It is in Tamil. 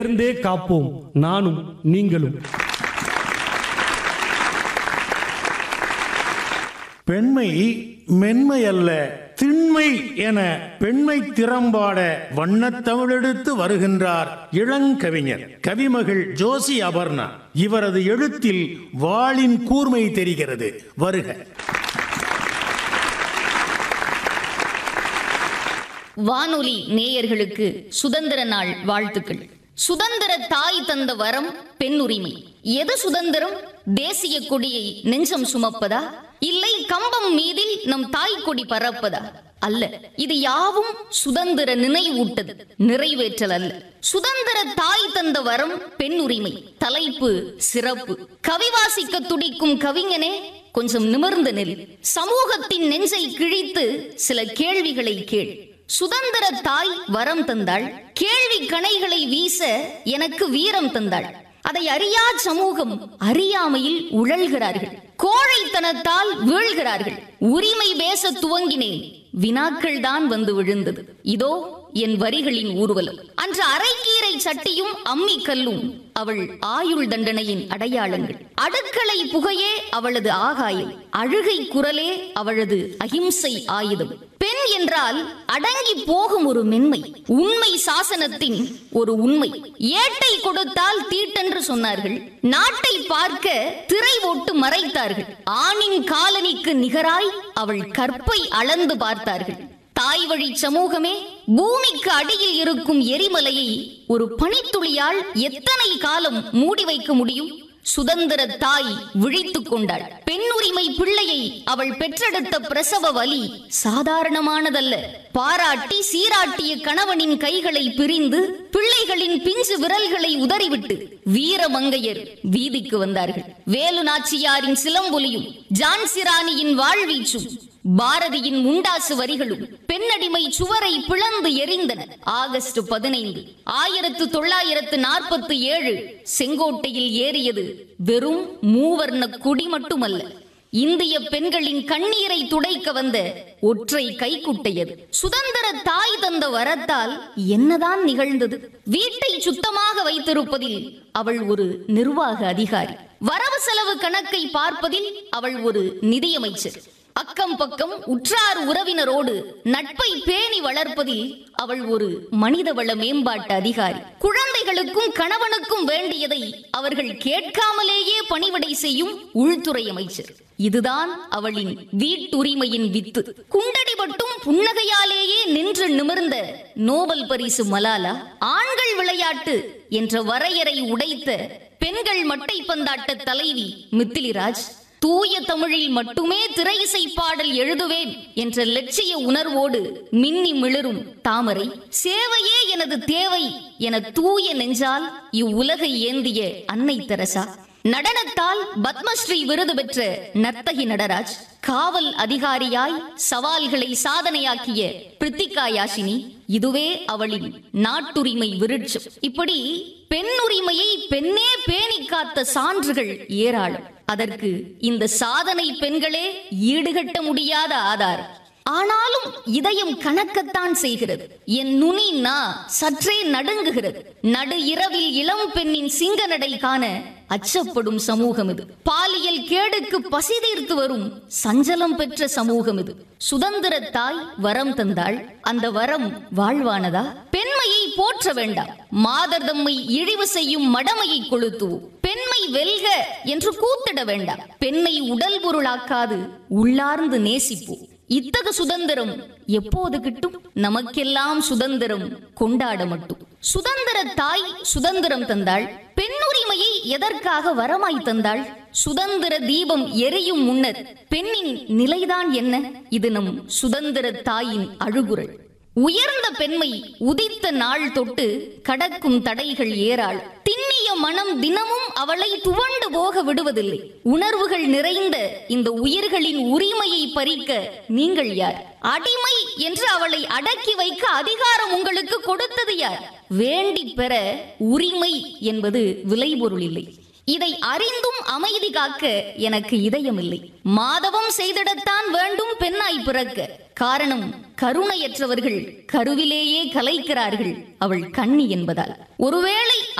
சேர்ந்தே காப்போம் நானும் நீங்களும் பெண்மை மென்மை அல்ல திண்மை என பெண்மை திறம்பாட வண்ணத் தமிழெடுத்து வருகின்றார் இளங்கவிஞர் கவிமகள் ஜோசி அபர்ணா இவரது எழுத்தில் வாளின் கூர்மை தெரிகிறது வருக வானொலி நேயர்களுக்கு சுதந்திர நாள் வாழ்த்துக்கள் சுதந்திர தாய் தந்த வரம் பெண் உரிமை எது சுதந்திரம் தேசிய கொடியை நெஞ்சம் சுமப்பதா இல்லை கம்பம் மீதில் நம் தாய் கொடி பறப்பதா அல்ல இது யாவும் சுதந்திர நினைவூட்டது நிறைவேற்றல் அல்ல சுதந்திர தாய் தந்த வரம் பெண் உரிமை தலைப்பு சிறப்பு கவிவாசிக்க துடிக்கும் கவிஞனே கொஞ்சம் நிமிர்ந்து நெல் சமூகத்தின் நெஞ்சை கிழித்து சில கேள்விகளை கேள் சுதந்திர தாய் வரம் தந்தாள் கேள்வி கணைகளை வீச எனக்கு வீரம் தந்தாள் அதை அறியா சமூகம் அறியாமையில் உழல்கிறார்கள் கோழைத்தனத்தால் வீழ்கிறார்கள் உரிமை பேச துவங்கினேன் வினாக்கள் தான் வந்து விழுந்தது இதோ என் வரிகளின் ஊர்வலம் அன்று அரைக்கீரை சட்டியும் அம்மி கல்லும் அவள் ஆயுள் தண்டனையின் அடையாளங்கள் அடுக்களை புகையே அவளது ஆகாயம் அழுகை குரலே அவளது அகிம்சை ஆயுதம் பெண் என்றால் அடங்கி போகும் ஒரு மென்மை உண்மை சாசனத்தின் ஒரு உண்மை ஏட்டை கொடுத்தால் தீட்டென்று சொன்னார்கள் நாட்டை பார்க்க திரை ஓட்டு மறைத்தார்கள் ஆணின் காலனிக்கு நிகராய் அவள் கற்பை அளந்து பார்த்தார்கள் தாய் வழி சமூகமே பூமிக்கு அடியில் இருக்கும் எரிமலையை ஒரு பனித்துளியால் எத்தனை காலம் மூடி வைக்க முடியும் சுதந்திர தாய் விழித்துக் கொண்டாள் பெண் உரிமை பிள்ளையை அவள் பெற்றெடுத்த பிரசவ வலி சாதாரணமானதல்ல பாராட்டி சீராட்டிய கணவனின் கைகளை பிரிந்து பிள்ளைகளின் பிஞ்சு விரல்களை உதறிவிட்டு வீரமங்கையர் வீதிக்கு வந்தார்கள் வேலு நாச்சியாரின் சிலம்பொலியும் ஜான்சிராணியின் வாழ்வீச்சும் பாரதியின் முண்டாசு வரிகளும் பெண்ணடிமை சுவரை பிளந்து எரிந்தன ஆகஸ்ட் பதினைந்து ஆயிரத்து தொள்ளாயிரத்து நாற்பத்தி ஏழு செங்கோட்டையில் ஏறியது வெறும் மூவர்ண குடி மட்டுமல்ல இந்திய பெண்களின் கண்ணீரை துடைக்க வந்த ஒற்றை கைக்குட்டையது சுதந்திர தாய் தந்த வரத்தால் என்னதான் நிகழ்ந்தது வீட்டை சுத்தமாக வைத்திருப்பதில் அவள் ஒரு நிர்வாக அதிகாரி வரவு செலவு கணக்கை பார்ப்பதில் அவள் ஒரு நிதியமைச்சர் அக்கம் பக்கம் உற்றார் உறவினரோடு நட்பை பேணி வளர்ப்பதில் அவள் ஒரு மனிதவள மேம்பாட்டு அதிகாரி குழந்தைகளுக்கும் கணவனுக்கும் வேண்டியதை அவர்கள் கேட்காமலேயே பணிவிடை செய்யும் உள்துறை அமைச்சர் இதுதான் அவளின் வீட்டுரிமையின் வித்து குண்டடிபட்டும் புன்னகையாலேயே நின்று நிமிர்ந்த நோபல் பரிசு மலாலா ஆண்கள் விளையாட்டு என்ற வரையறை உடைத்த பெண்கள் மட்டை பந்தாட்ட தலைவி மித்திலிராஜ் தூய தமிழில் மட்டுமே திரை இசை பாடல் எழுதுவேன் என்ற லட்சிய உணர்வோடு மின்னி மிளரும் தாமரை சேவையே எனது தேவை என தூய நெஞ்சால் இவ்வுலகை ஏந்திய அன்னை தெரசா நடனத்தால் பத்மஸ்ரீ விருது பெற்ற நர்த்தகி நடராஜ் காவல் அதிகாரியாய் சவால்களை சாதனையாக்கிய பிரித்திகா யாஷினி இதுவே அவளின் நாட்டுரிமை விருட்சம் இப்படி பெண்ணுரிமையை பெண்ணே பேணி காத்த சான்றுகள் ஏராளம் அதற்கு இந்த சாதனை பெண்களே ஈடுகட்ட முடியாத ஆதாரம் ஆனாலும் இதயம் கணக்கத்தான் செய்கிறது என் நுனி நா சற்றே நடுங்குகிறது நடு இரவில் இளம் பெண்ணின் சிங்க நடை காண அச்சப்படும் சமூகம் இது பாலியல் கேடுக்கு பசி தீர்த்து வரும் சஞ்சலம் பெற்ற சமூகம் இது சுதந்திர தாய் வரம் தந்தாள் அந்த வரம் வாழ்வானதா பெண்மையை போற்ற வேண்டாம் மாதர் தம்மை இழிவு செய்யும் மடமையை கொளுத்துவோம் பெண்மை வெல்க என்று கூத்திட வேண்டாம் பெண்ணை உடல் பொருளாக்காது உள்ளார்ந்து நேசிப்போம் இத்தகு சுதந்திரம் எப்போது கிட்டும் நமக்கெல்லாம் சுதந்திரம் கொண்டாட மட்டும் சுதந்திர தாய் சுதந்திரம் தந்தாள் பெண்ணுரிமையை எதற்காக வரமாய் தந்தாள் சுதந்திர தீபம் எரியும் முன்னர் பெண்ணின் நிலைதான் என்ன இது நம் சுதந்திர தாயின் அழுகுரல் உயர்ந்த பெண்மை உதித்த நாள் தொட்டு கடக்கும் தடைகள் ஏறாள் திண்ணிய மனம் தினமும் அவளை துவண்டு போக விடுவதில்லை உணர்வுகள் நிறைந்த இந்த உயிர்களின் உரிமையை பறிக்க நீங்கள் யார் அடிமை என்று அவளை அடக்கி வைக்க அதிகாரம் உங்களுக்கு கொடுத்தது யார் வேண்டி பெற உரிமை என்பது விளைபொருள் இல்லை இதை அறிந்தும் அமைதி காக்க எனக்கு இதயமில்லை மாதவம் செய்திடத்தான் வேண்டும் பெண்ணாய் பிறக்க காரணம் கருணையற்றவர்கள் கருவிலேயே கலைக்கிறார்கள் அவள் கண்ணி என்பதால் ஒருவேளை